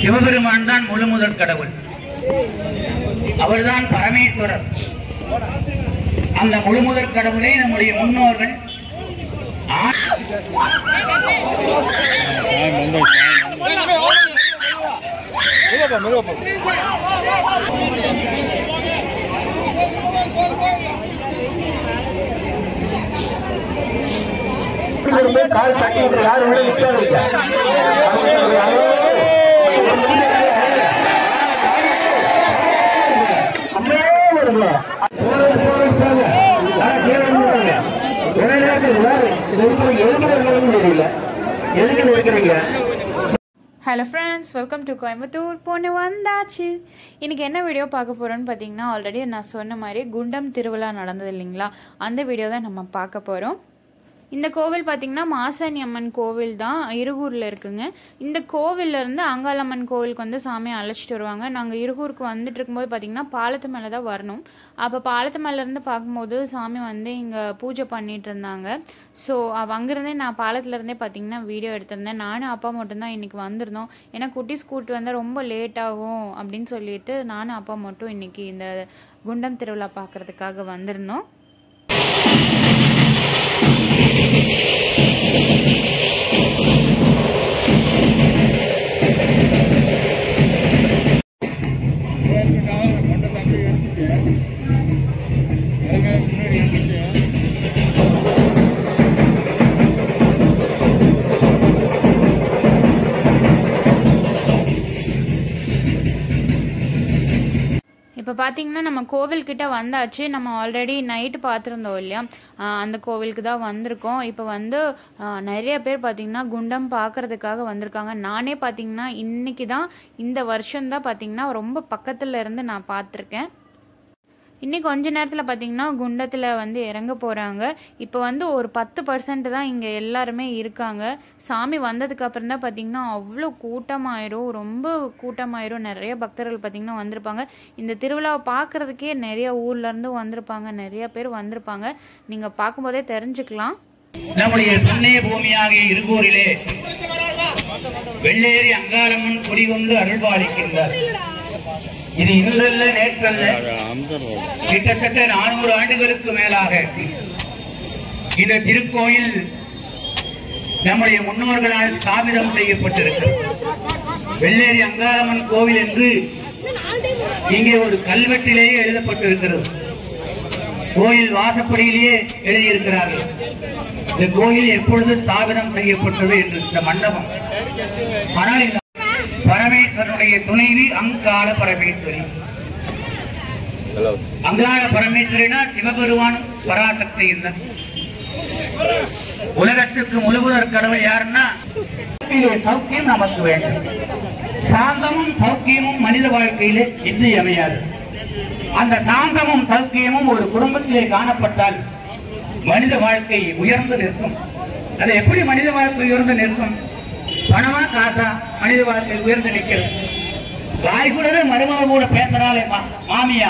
சிவபெருமான் தான் முழு முதற் கடவுள் அவர்தான் பரமேஸ்வரர் அந்த முழு முதற் கடவுளை நம்முடைய முன்னோர்கள் ஆ- மெதுவாப்பா மெதுவாப்பா கால் தட்டி விட்டு யாரும் உள்ள நிற்காதீங்க அம்மையே வருங்க போறது போறது போங்க ஆனா கீழே விழுந்துட்டாங்க. உடனே இருக்குது, வேறு. இது இருக்கிறீங்க. எதுக்கு இருக்கிறீங்கன்னு தெரியல எதுக்கு இருக்கிறீங்க hello friends welcome to Coimbatore பொண்ணு வந்தாச்சு இன்னைக்கு என்ன வீடியோ பார்க்க போகிறோன்னு பார்த்தீங்கன்னா ஆல்ரெடி நான் சொன்ன மாதிரி குண்டம் திருவிழா நடந்தது இல்லைங்களா அந்த வீடியோ தான் நம்ம பார்க்க போகிறோம் இந்த கோவில் பார்த்தீங்கன்னா மாசாணி அம்மன் கோவில் தான் இருகூரில் இருக்குங்க இந்த கோவில்ல இருந்து அங்காளம்மன் கோவிலுக்கு வந்து சாமியை அழைச்சிட்டு வருவாங்க நாங்கள் இருகூருக்கு வந்துட்டு இருக்கும்போது பார்த்தீங்கன்னா பாலத்து மேலே தான் வரணும் அப்போ பாலத்து மேலேருந்து பார்க்கும்போது சாமி வந்து இங்கே பூஜை பண்ணிட்டு இருந்தாங்க ஸோ அங்கேருந்தே நான் பாலத்துலேருந்தே பார்த்தீங்கன்னா வீடியோ எடுத்திருந்தேன் நானும் அப்பா மட்டும்தான் இன்னைக்கு வந்திருந்தோம் ஏன்னா குட்டி ஸ்கூட் வந்து ரொம்ப லேட் ஆகும் அப்படின்னு சொல்லிட்டு நானும் அப்பா மட்டும் இன்னைக்கு இந்த குண்டம் திருவிழா பார்க்கறதுக்காக வந்திருந்தோம் இப்போ பார்த்தீங்கன்னா நம்ம கோவில்கிட்ட வந்தாச்சு நம்ம ஆல்ரெடி நைட்டு பார்த்துருந்தோம் இல்லையா ஆஹ் அந்த கோவிலுக்கு தான் வந்திருக்கோம் இப்போ வந்து ஆஹ் நிறைய பேர் பார்த்தீங்கன்னா குண்டம் பார்க்கறதுக்காக வந்திருக்காங்க நானே பார்த்தீங்கன்னா இன்னைக்கு தான் இந்த வருஷம் தான் பார்த்தீங்கன்னா ரொம்ப பக்கத்துல இருந்து நான் பார்த்துருக்கேன் இன்னைக்கு கொஞ்ச நேரத்தில் பார்த்தீங்கன்னா குண்டத்தில் வந்து இறங்க போகிறாங்க இப்போ வந்து ஒரு பத்து பர்சன்ட் தான் இங்கே எல்லாருமே இருக்காங்க சாமி வந்ததுக்கு அப்புறம் தான் பார்த்தீங்கன்னா அவ்வளோ கூட்டமாயிரும் ரொம்ப கூட்டமாயிரும் நிறைய பக்தர்கள் பார்த்தீங்கன்னா வந்திருப்பாங்க இந்த திருவிழாவை பார்க்கறதுக்கே நிறைய ஊர்ல இருந்து வந்திருப்பாங்க நிறைய பேர் வந்திருப்பாங்க நீங்கள் பார்க்கும்போதே தெரிஞ்சுக்கலாம் நம்முடைய புண்ணிய பூமியாகிய இருகூரிலே வெள்ளேறி அங்காளம்மன் குடிகொண்டு அருள்பாலிக்கின்றார் இது இன்றல்ல நேற்றல்ல கிட்டத்தட்ட நானூறு ஆண்டுகளுக்கு மேலாக இந்த திருக்கோயில் நம்முடைய முன்னோர்களால் ஸ்தாபிதம் செய்யப்பட்டிருக்கிறது வெள்ளேரி அங்காளம்மன் கோவில் என்று இங்கே ஒரு கல்வெட்டிலேயே எழுதப்பட்டிருக்கிறது கோயில் வாசப்படியிலேயே எழுதியிருக்கிறார்கள் இந்த கோயில் எப்பொழுது ஸ்தாபிதம் செய்யப்பட்டது என்று இந்த மண்டபம் ஆனால் இந்த பரமேஸ்வரனுடைய துணைவி அங்காள பரமேஸ்வரி அங்காள பரமேஸ்வரினா சிவபெருமான் பராசக்தி என்ன உலகத்துக்கு முழுவதற் கடவுள் யாருன்னா வாழ்க்கையிலே சௌக்கியம் நமக்கு வேண்டும் சாந்தமும் சௌக்கியமும் மனித வாழ்க்கையிலே இன்றியமையாது அந்த சாந்தமும் சௌக்கியமும் ஒரு குடும்பத்திலே காணப்பட்டால் மனித வாழ்க்கை உயர்ந்து நிற்கும் அது எப்படி மனித வாழ்க்கை உயர்ந்து நிற்கும் பணமா காசா மனித வாழ்க்கை உயர்ந்து நிற்கிறது வாய் கூட மருமக கூட பேசுறாளே மா- மாமியா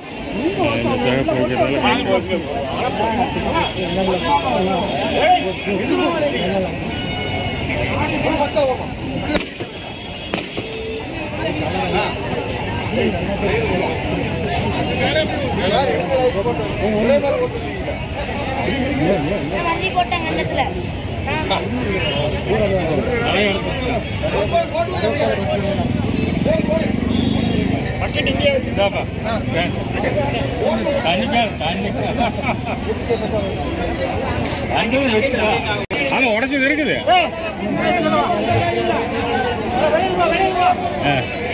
வண்டி போட்டாங்க அன்னத்துல ஆமா உடச்சது இருக்குது ஆ.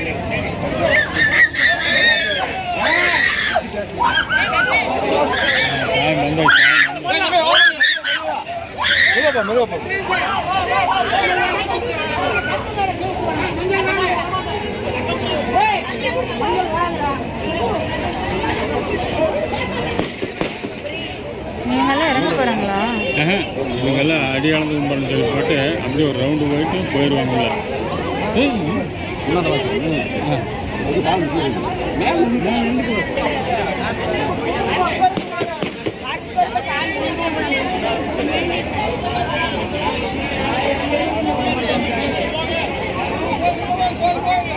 சாமி வந்தாச்சு, சாமி வந்தாச்சு. மெதுவாப்பா மெதுவாப்பா நீங்களாம் இறங்க போகிறாங்களா ஆஹா, இவங்கெல்லாம் அடி அளந்து கும்பிடணும்னு சொல்லி போட்டு அப்படியே ஒரு ரவுண்டு போயிட்டு போயிடுவாங்கல்ல போய், போய்.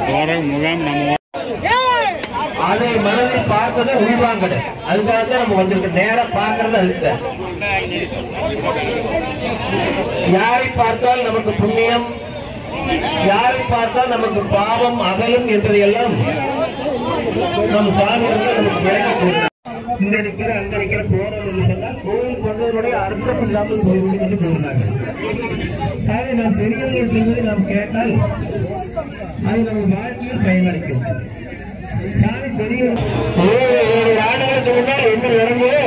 துவாரக முகாம் நம்ம அதை மனதில் பார்த்ததை உள்வாங்கட அதுக்காக தான் நம்ம வந்திருக்க நேரா பார்க்கறது அதுக்கு யாரை பார்த்தால் நமக்கு புண்ணியம் யாரை பார்த்தால் நமக்கு பாவம் அகலும் என்பதையெல்லாம் நம் சுவாமி வந்து நமக்கு விளக்கி கூறினார் இங்க நிக்கிற அங்க நிக்கிற போறோம் சொன்னால் கோயில் கொண்டவருடைய அர்த்தம் இல்லாமல் போய்விடும் என்று கூறினாங்க ஆகவே நாம் பெரியவர்கள் சொல்வதை நாம் கேட்டால் அது நம்ம வாழ்க்கையில் பயனளிக்கும் சாமி பெரிய ஏழு ஏழு ஆண்டுகளுக்கு முன்னால் என்ன நடந்ததோ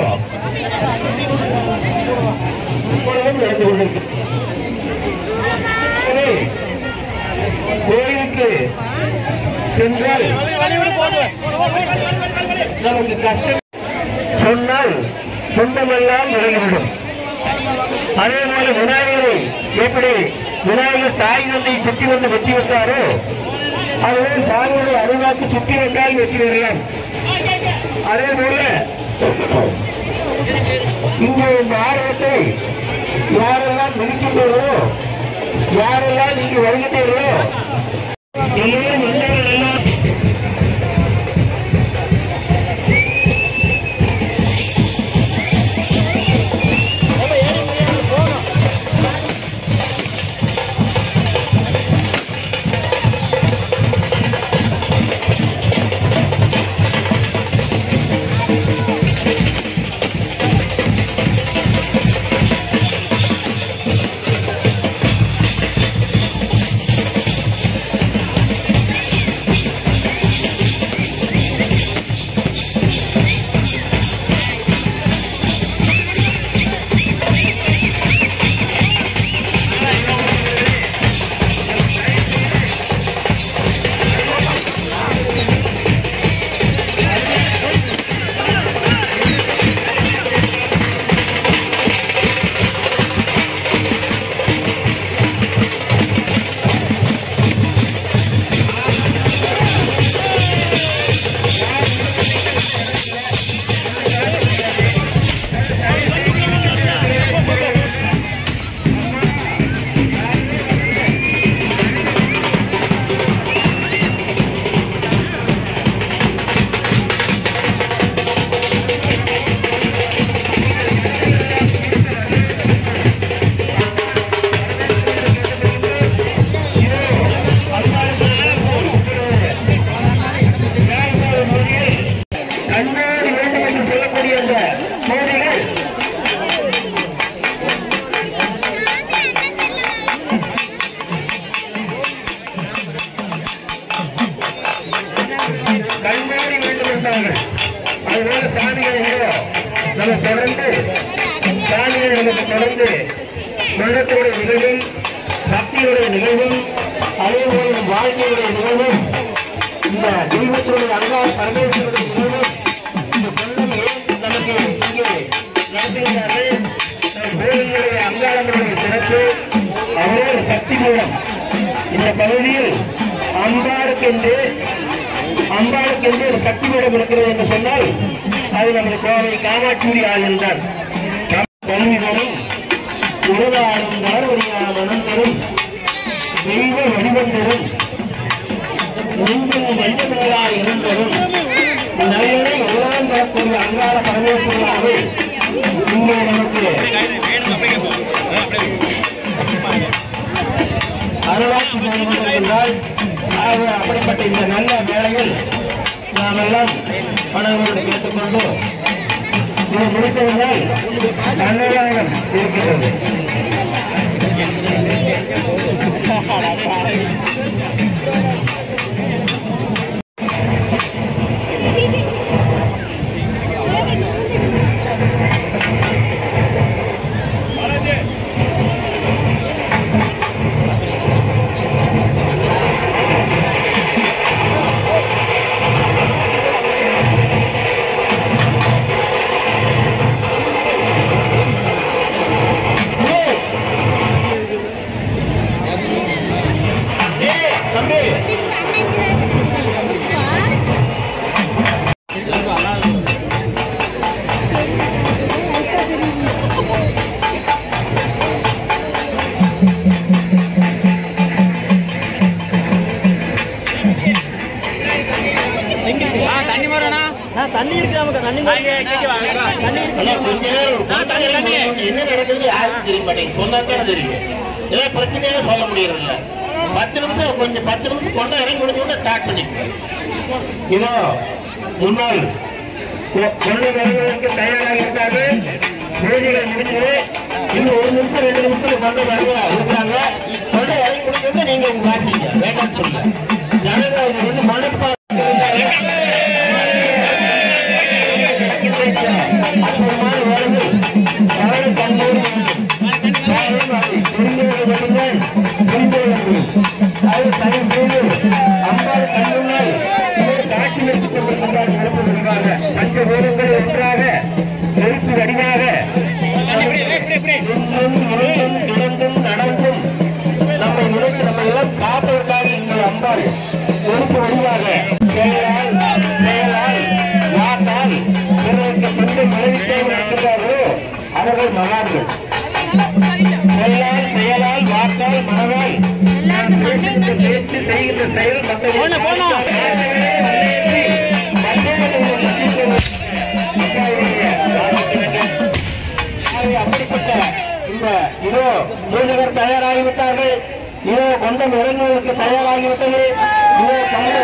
இப்பொழுதும் நடந்து கொண்டிருக்கு எனவே, கோயிலுக்கு சென்றால் நமக்கு கஷ்டம் சொன்னால் சொந்தமெல்லாம் விலகிவிடும் அதே போல விநாயகரை எப்படி விநாயகர் தாய் தந்தை சுற்றி வந்து வெற்றி வைத்தாரோ அதுவே சாமியுடைய அருளாக்கு சுற்றி வைத்தால் வெற்றி பெறலாம் அதே போல இங்கே இந்த ஆர்வத்தை யாரெல்லாம் மிதிக்கின்றீர்களோ யாரெல்லாம் நீங்க வருகின்றீர்களோ எல்லோரும் வந்தவர்கள் எல்லாம் கண்ணாடி வேண்டும் என்று சொல்லக்கூடிய அந்த கோடிகள் கண்ணாடி வேண்டும் என்றார்கள் அதுபோல சாமிகளை நம்ம தொடர்ந்து சாமிகளை நமக்கு தொடர்ந்து மரணத்தினுடைய நிகழ்வும் பக்தியுடைய நிகழ்வும் அதே போல நம் வாழ்க்கையுடைய நிகழ்வும் இந்த தெய்வத்தினுடைய அங்கா பரமேஸ்வருடைய நிகழ்வும் இந்த கொள்ளும் ஏன் நமக்கு இங்கே நடத்துகிறார்கள் நம் கோயிலுடைய அங்காளங்களுடைய சிறப்பு அவரே ஒரு சக்தி மூலம் இந்த பகுதியில் அம்பாளுக்கென்று அம்பாளுக்கென்று ஒரு சக்தி மூலம் இருக்கிறது என்று சொன்னால் அது நமது கோவை காமாட்சியுடைய ஆலயம் தான் கல்விகளும் உருவாடும் வளர்வழியா மனம் தரும் தெய்வ வடிவம் தரும் நெஞ்சும் வஞ்சமலா இருந்ததும் நல்லதை எல்லாம் தரக்கூடிய அங்காள பரமேஸ்வரனாகவே இங்கே நமக்கு அருளாட்சி செய்து கொண்டிருந்தால் ஆகவே அப்படிப்பட்ட இந்த நல்ல வேளையில் நாம் எல்லாம் மனதோடு கேட்டுக்கொண்டு இது முடித்தவர்கள் நல்லதாக இருக்கிறது தண்ணி மரம்னா நான் தண்ணி இருக்கு நமக்கு தண்ணி தண்ணி அண்ணா, கொஞ்ச நேரம் என்ன நடக்குது யாருக்கும் தெரிய மாட்டேங்குது சொன்னாதான் தெரியும் ஏதாவது பிரச்சனையே சொல்ல முடியறதில்ல பத்து நிமிஷம் கொஞ்சம் பத்து நிமிஷம் கொண்டா இறங்கி முடிஞ்ச உடனே ஸ்டார்ட் பண்ணிக்கிறேன் இதோ முன்னாள் கொ- கொள்ளை வருவதற்கு தயாராக இருக்காங்க தேதிகள் முடிஞ்சு இன்னும் ஒரு நிமிஷம் ரெண்டு நிமிஷம் கொண்டு வருவா இருக்கிறாங்க கொண்டை இறங்கி முடிஞ்ச உடனே நீங்க உங்க வாசிங்க வேண்டாம் சொல்ல ஜனங்க இது வந்து மனப்பா அற்புதமான வேலைகள் காலை கண்ணோடு காலம் அதை புரிந்தவர்கள் மட்டும்தான் புரிந்து கொள்ள முடியும் அது தயவு செய்து அம்பாள் கண்ணுள்ளால் இவர் காட்சி வைத்துக் கொண்டிருக்கிறார் நடப்பதற்காக பஞ்ச வேதங்கள் ஒன்றாக நெருப்பு வடிவாக நின்றும் இருந்தும் கிடந்தும் நடந்தும் நம்மை நினைத்து நம்ம எல்லாம் காப்பதற்காக எங்கள் அம்பாள் நெருப்பு வடிவாக செயலால் செயலால் வாக்கால் பிறருக்கு பெண்கள் விளைவிக்காமல் இருக்கிறார்களோ அவர்கள் மகான்கள் செயலால் செயலால் வாக்கால் மனதால் நாம் பேசுகின்ற பேச்சு செய்கின்ற செயல் மற்ற அப்படிப்பட்ட இந்த இதோ பூஜகர் தயாராகிவிட்டார்கள் இதோ கொண்டம் இறங்குவதற்கு தயாராகிவிட்டது இதோ கண்டு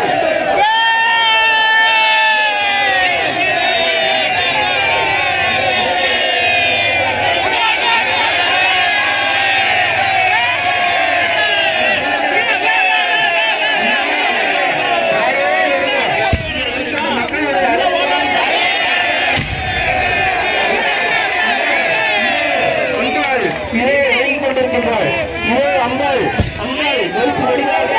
அம்பாள் இதே இறங்கிக் கொண்டிருக்கின்றாள் இதே அம்பாள் அம்பாள் நெருப்பு வடிவாக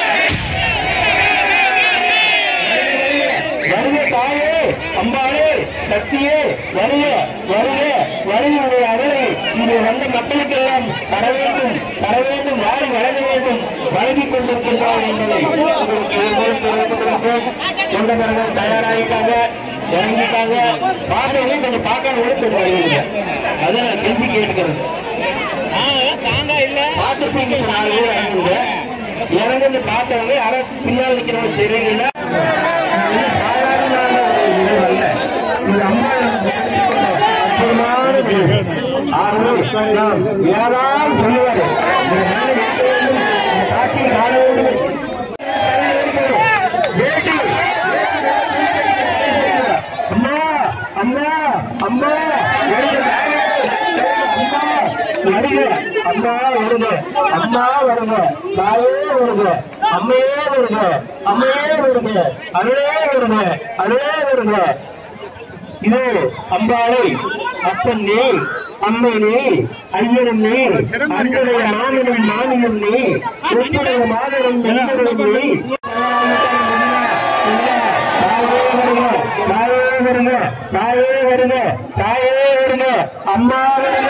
வருக தாயே அம்பாளே சக்தியே வருக வருக வருகையுடைய அருளை இங்கே வந்த மக்களுக்கெல்லாம் தர வேண்டும் தர வேண்டும் வாரி வழங்க வேண்டும் வழங்கிக் கொண்டிருக்கின்றார் என்பதை உங்களுக்கு ஒருவரும் தெரிவித்துக் கொள்கிறேன். சொந்தக்காரர்கள் தயாராகிட்டாங்க இறங்கிட்டாங்க பார்க்கவே கொஞ்சம் பார்க்காம கூட கொஞ்சம் வருவீங்க அதை நான் செஞ்சு கேட்டுக்கிறது பார்த்துருப்பீங்க நாலு பேர் இறங்குங்க இறங்குன்னு பார்த்தவங்க யாரோ பின்னால் நிற்கிறவங்க சரிங்களா இது சாதாரணமான ஒரு நிகழ்வு அல்ல. இது அம்மாவின் அற்புதமான நிகழ்வு. ஆகவே நாம் ஏதாவது சொல்லுவது இந்த நாளை நடத்த வேண்டும், இந்த காட்சியை காண வேண்டும். வேட்டி. அம்மா அம்மா அம்மா வருக. அம்மா வருக அம்மா வருக அம்மா வருக தாயே வருக அம்மையே வருக அம்மையே வருக அருளே வருக அருளே வருக இது அம்பாளை அப்பன் நீ அம்மை நீ ஐயனும் நீ அன்புடைய மாமனும் மாமியும் நீ உன்னுடைய மாதரும் நண்பரும் நீ தாயே வருக தாயே வருக தாயே வருக தாயே வருக அம்மா வருக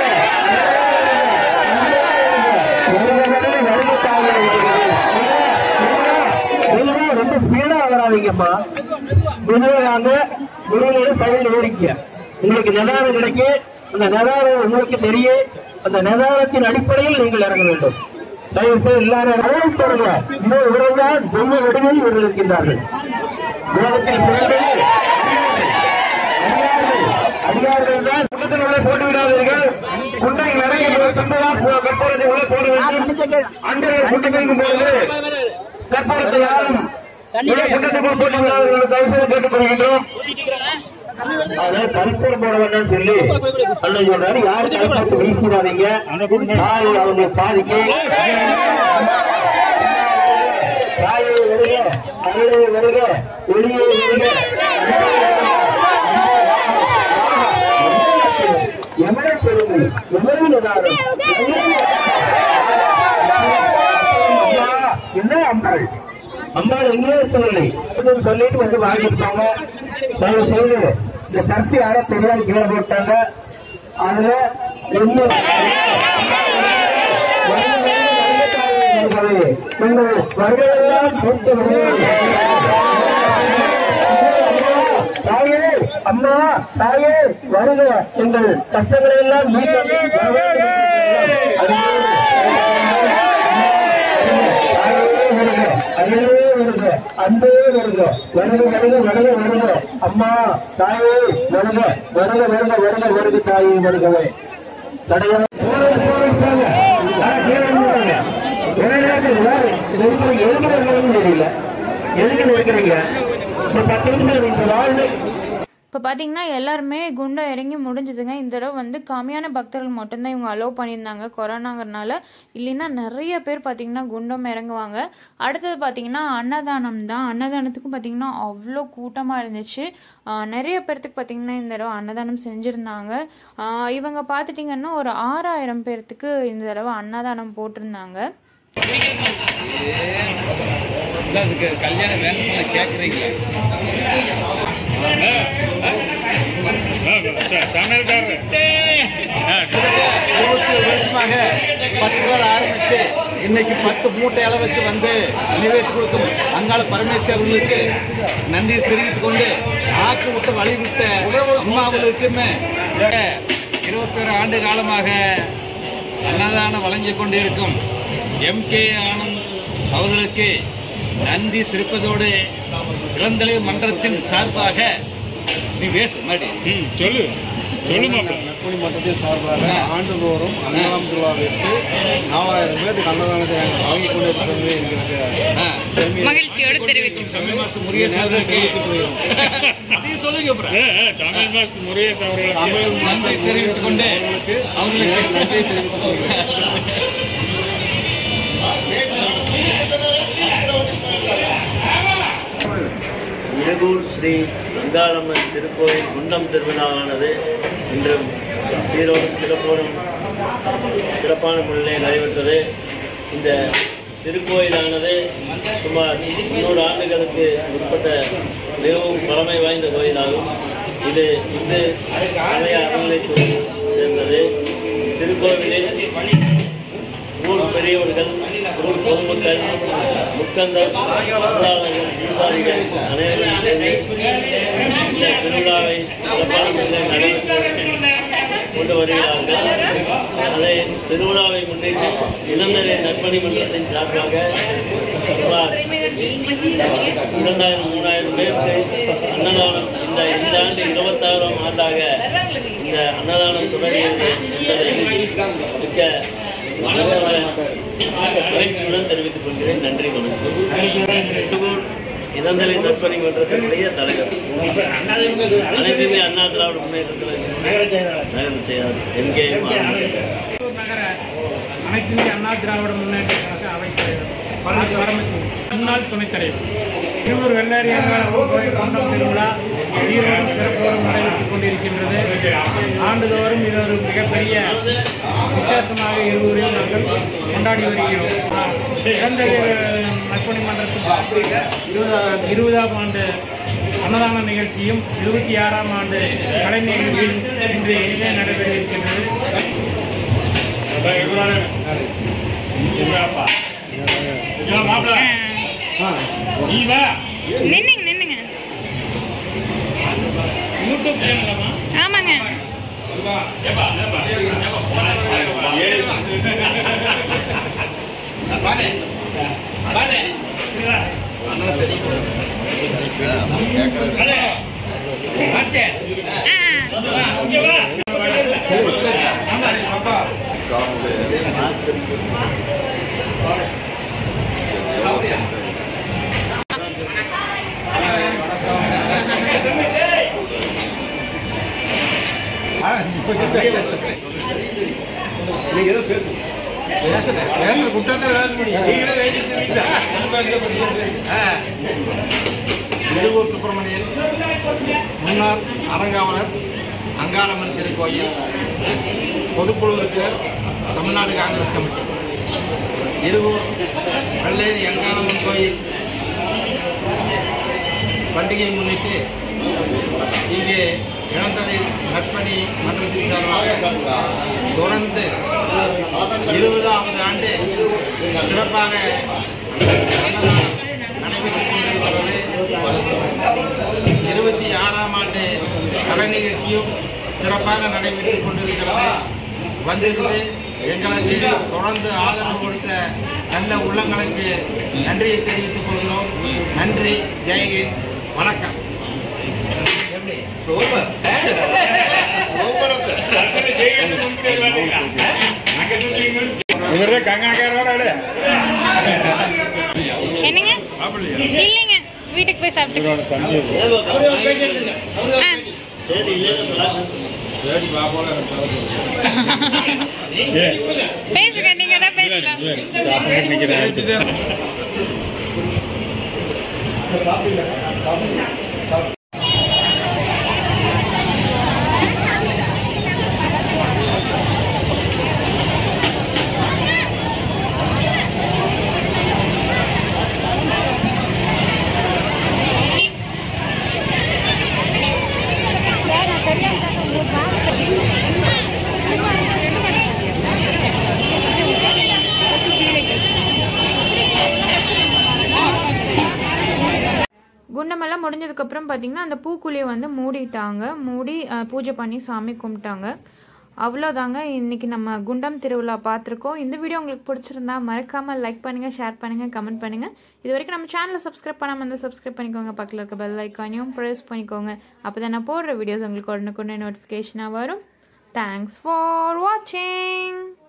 ரொம்ப ஸ்பீடா வராதீங்கப்பா குருவாங்க குருவோட சைடில் ஓடிக்க உங்களுக்கு நிதானம் கிடைக்கும் அந்த நிதானம் உங்களுக்கு தெரியும் அந்த நிதானத்தின் அடிப்படையில் நீங்கள் இறங்க வேண்டும் தயவு செய்து எல்லாரும் அழைத்து தொடங்க இன்னொரு உறவுதான் பொம்மை வடிவில் இவர்கள் இருக்கின்றார்கள் உலகத்தில் சிறந்தது அதிகாரிகள் தான் குண்டத்தில் உள்ளே போட்டு விடாதீர்கள் குண்டை நிறைய துண்டுதான் கற்பூரத்தை உள்ளே போட வேண்டும் அண்டர்கள் குண்டத்திற்கும் போது கற்பூரத்தை யாரும் உள்ளே குண்டத்துக்குள் போட்டு விடாதீர்கள் தயவு செய்து கேட்டுக் கொள்கின்றோம் அதாவது கற்பூரம் போட வேண்டாம்னு சொல்லி அண்ணன் சொல்றாரு யாரும் கற்பூரத்தை வீசிடாதீங்க நாளை அவங்க பாதிக்கு தாயே வருக அருளே வருக ஒளியே வருக எவ்வளவு பெருமை எவ்வளவு நிதானம் அம்மா, என்ன அம்பாள் அம்பாள் எங்கேயோ இருக்கவில்லை அப்படின்னு சொல்லிட்டு வந்து வாங்கிட்டாங்க தயவு செய்து இந்த பரிசு யாரோ தெரியாது கீழே போட்டாங்க அதுல என்ன உங்கள் வருகையெல்லாம் கூட்டு தாயே அம்மா தாயே வருக எங்கள் கஷ்டங்களை எல்லாம் மீட்டு தாயே வருக அருளே வருக அன்பே வருக வருக வருக வருக வருக அம்மா தாயே வருக வருக வருக வருக வருக தாயே வருகவே தடையவ தெரியல எதுக்கு இருக்கிறீங்க ஒரு பத்து நிமிஷம் இந்த வாழ்வு இப்போ பார்த்தீங்கன்னா எல்லாருமே குண்டம் இறங்கி முடிஞ்சதுங்க இந்த தடவை வந்து கம்மியான பக்தர்கள் மட்டும்தான் இவங்க அலோவ் பண்ணியிருந்தாங்க கொரோனாங்கிறனால இல்லைன்னா நிறைய பேர் பார்த்தீங்கன்னா குண்டம் இறங்குவாங்க அடுத்தது பார்த்தீங்கன்னா அன்னதானம் தான் அன்னதானத்துக்கும் பார்த்தீங்கன்னா அவ்வளோ கூட்டமாக இருந்துச்சு ஆஹ் நிறைய பேர்த்துக்கு பார்த்தீங்கன்னா இந்த தடவை அன்னதானம் செஞ்சுருந்தாங்க ஆஹ் இவங்க பார்த்துட்டிங்கன்னா ஒரு ஆறாயிரம் பேர்த்துக்கு இந்த தடவை அன்னதானம் போட்டிருந்தாங்க அதுக்கு கல்யாணம் வேணும் சொன்ன கேட்குறீங்களா சமையல்காரர் இருபத்தி ஏழு வருஷமாக பத்து பேர் ஆரம்பித்து இன்னைக்கு பத்து மூட்டை அளவுக்கு வந்து நிறைவேற்றி கொடுக்கும் அங்காள பரமேஸ்வரர்களுக்கு நன்றி தெரிவித்துக் கொண்டு ஆக்கு விட்டு வழி விட்ட அம்மாவுகளுக்குமே இருபத்தொரு ஆண்டு காலமாக அன்னதானம் வழங்கிக் கொண்டிருக்கும் எம் கே ஆனந்த் அவர்களுக்கு நன்றி சிரிப்பதோடு இளந்தலை மன்றத்தின் சார்பாக நீ பேசு மாடி ம் சொல்லு சொல்லு மாப்பிள்ள நெற்பணி மன்றத்தின் சார்பாக ஆண்டுதோறும் அன்னதானம் திருவிழாவிற்கு நாலாயிரம் பேருக்கு அன்னதானத்தை நாங்கள் வழங்கிக் கொண்டிருக்கிறது எங்களுக்கு ஆ. மகிழ்ச்சியோடு தெரிவித்து தமிழ் மாசம் இங்கே முருகேசன் நேரத்தில் அவர்களுக்கு தெரிவித்துக் கொள்கிறோம் அதையும் சொல்லுங்க அப்புறம் ஏ, ஏ, சமையல் மாஸ்டர் முருகேஷ் அவர்களுக்கு சமையல் நன்றி மாஸ்டர் தெரிவித்துக் கொண்டு அவர்களுக்கு அவர்களுக்கு நன்றியை தெரிவித்துக் கொள்கிறேன் இலகூர் ஸ்ரீ அங்காளம்மன் திருக்கோயில் குண்டம் திருவிழாவானது இன்று சீரோடும் சிறப்போடும் சிறப்பான முறையில் நடைபெற்றது இந்த திருக்கோயிலானது சுமார் முன்னூறு ஆண்டுகளுக்கு உட்பட்ட மிகவும் பழமை வாய்ந்த கோயிலாகும் இது இந்து சமய அறநிலைத்துறை சேர்ந்தது திருக்கோவிலில் ஊர் பெரியவர்கள் ஊர் பொதுமக்கள் முக்கந்தர் தொழிலாளர்கள் விவசாயிகள் அனைவரும் சேர்ந்து இந்த திருவிழாவை சிறப்பான முறையில் நடைபெற்று கொண்டு வருகிறார்கள் அதை திருவிழாவை முன்னிட்டு இளந்தரை நற்பணி மன்றத்தின் சார்பாக சுமார் இரண்டாயிரம் மூணாயிரம் பேருக்கு அன்னதானம் இந்த இந்த ஆண்டு இருபத்தாறாம் ஆண்டாக இந்த அன்னதானம் தொடங்கியது என்பதை மிக்க மகிழ்ச்சியுடன் தெரிவித்துக் கொள்கிறேன் நன்றி வணக்கம் இளந்தலை நற்பணி மன்றத்தினுடைய தலைவர் அனைத்துமே அண்ணா திராவிட முன்னேற்றத்தில் நகரம் செய்யார் எம்கே நகர அனைத்து இந்திய அண்ணா திராவிட முன்னேற்ற கழக அவைத் தலைவர் பரமசி பரமசிவம் முன்னாள் துணைத் தலைவர் திருவூர் வெள்ளாரி கோயில் கொண்டம் திருவிழா சீரோடும் சிறப்போடும் நடைபெற்றுக் கொண்டிருக்கின்றது ஆண்டுதோறும் இது ஒரு மிகப்பெரிய விசேஷமாக இருவரையும் நாங்கள் கொண்டாடி வருகிறோம் இளந்தலை நற்பணி மன்றத்தின் சார்பில் இருபதாம் இருபதாம் ஆண்டு அன்னதான நிகழ்ச்சியும் இருபத்தி ஆறாம் ஆண்டு கலை நிகழ்ச்சியும் இன்று இனிமே நடைபெற இருக்கின்றது நின்னுங்க நின்னுங்க யூடியூப் சேனலமா ஆமாங்க நீங்க ஏதோ பேசுங்க பேசுறேன் பேசுற குற்றத்தை பேச முடியும் நீங்களே பேசிட்டு இருவூர் சுப்பிரமணியன் முன்னாள் அறங்காவலர் அங்காளம்மன் திருக்கோயில் பொதுக்குழு உறுப்பினர் தமிழ்நாடு காங்கிரஸ் கமிட்டி இருவூர் வெள்ளேரி அங்காளம்மன் கோயில் பண்டிகையை முன்னிட்டு இங்கே இளந்தலை நற்பணி மன்றத்தின் சார்பாக தொடர்ந்து இருபதாவது ஆண்டு சிறப்பாக அன்னதானம் நடைபெற்றுக் கொண்டிருக்கிறது இருபத்தி ஆறாம் ஆண்டு கலை நிகழ்ச்சியும் சிறப்பாக நடைபெற்றுக் கொண்டிருக்கிறது வந்திருந்து எங்களுக்கு தொடர்ந்து ஆதரவு கொடுத்த நல்ல உள்ளங்களுக்கு நன்றியை தெரிவித்துக் கொள்கிறோம் நன்றி ஜெயஹிந்த் வணக்கம் எப்படி? சூப்பர். சூப்பர். இவரே கங்காக்காரோட என்னங்க இல்லைங்க வீட்டுக்கு போய் சாப்பிட்டு இவரோட தம்பி இது. ஆ சரி இல்லைன்னு ஏ, பேசுங்க நீங்க தான் இல்ல, பேசலாம் இல்ல, டாக்டர் நிக்கிறேன். குண்டமெல்லாம் முடிஞ்சதுக்கப்புறம் பார்த்தீங்கன்னா அந்த பூக்குழியை வந்து மூடிட்டாங்க மூடி அஹ், பூஜை பண்ணி சாமி கும்பிட்டாங்க அவ்வளோதாங்க இன்னைக்கு நம்ம குண்டம் திருவிழா பார்த்துருக்கோம் இந்த வீடியோ உங்களுக்கு பிடிச்சிருந்தா மறக்காமல் லைக் பண்ணுங்கள் ஷேர் பண்ணுங்கள் கமெண்ட் பண்ணுங்கள் இது வரைக்கும் நம்ம சேனலை சப்ஸ்கிரைப் பண்ணாமல் இருந்தால் சப்ஸ்கிரைப் பண்ணிக்கோங்க பக்கத்தில் இருக்க பெல் ஐக்கானையும் ப்ரெஸ் பண்ணிக்கோங்க அப்போ தான் நான் போடுற வீடியோஸ் உங்களுக்கு உடனுக்குடனே நோட்டிஃபிகேஷனாக வரும் தேங்க்ஸ் ஃபார் வாட்சிங்